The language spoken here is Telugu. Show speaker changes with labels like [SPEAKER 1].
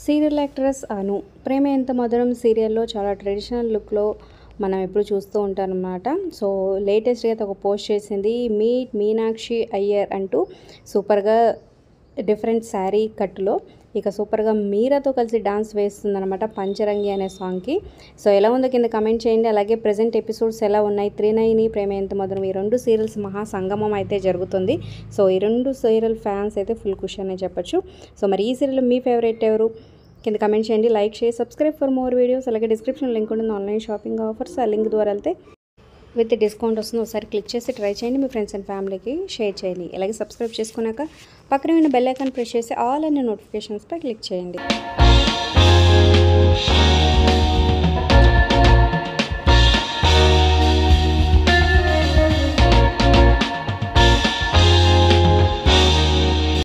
[SPEAKER 1] సీరియల్ యాక్ట్రెస్ అను ప్రేమ ఎంత మధురం సీరియల్లో చాలా ట్రెడిషనల్ లుక్లో మనం ఎప్పుడు చూస్తూ ఉంటాం అన్నమాట సో లేటెస్ట్గా అయితే ఒక పోస్ట్ చేసింది మీట్ మీనాక్షి అయ్యర్ అంటూ సూపర్గా డిఫరెంట్ శారీ కట్టులో ఇక సూపర్గా మీరాతో కలిసి డాన్స్ వేస్తుందన్నమాట పంచరంగి అనే సాంగ్కి సో ఎలా ఉందో కింద కమెంట్ చేయండి అలాగే ప్రజెంట్ ఎపిసోడ్స్ ఎలా ఉన్నాయి త్రినయిని ప్రేమ ఎంత మధురం ఈ రెండు సీరియల్స్ మహా సంగమం అయితే జరుగుతుంది సో ఈ రెండు సీరియల్ ఫ్యాన్స్ అయితే ఫుల్ ఖుషి అనే చెప్పొచ్చు సో మరి ఈ సీరియల్ మీ ఫేవరెట్ ఎవరు కింద కమెంట్ చేయండి లైక్ చేసి సబ్స్క్రైబ్ ఫర్ మోర్ వీడియోస్ అలాగే డిస్క్రిప్షన్ లింక్ ఉంటుంది ఆన్లైన్ షాపింగ్ ఆఫర్స్ ఆ లింక్ ద్వారా వెళ్తే విత్ డిస్కౌంట్ వస్తుంది ఒకసారి క్లిక్ చేసి ట్రై చేయండి మీ ఫ్రెండ్స్ అండ్ ఫ్యామిలీకి షేర్ చేయండి అలాగే సబ్స్క్రైబ్ చేసుకున్నాక పక్కన ఉన్న బెల్ ఐకాన్ ప్రెస్ చేసి ఆల్ అనే నోటిఫికేషన్స్పై క్లిక్ చేయండి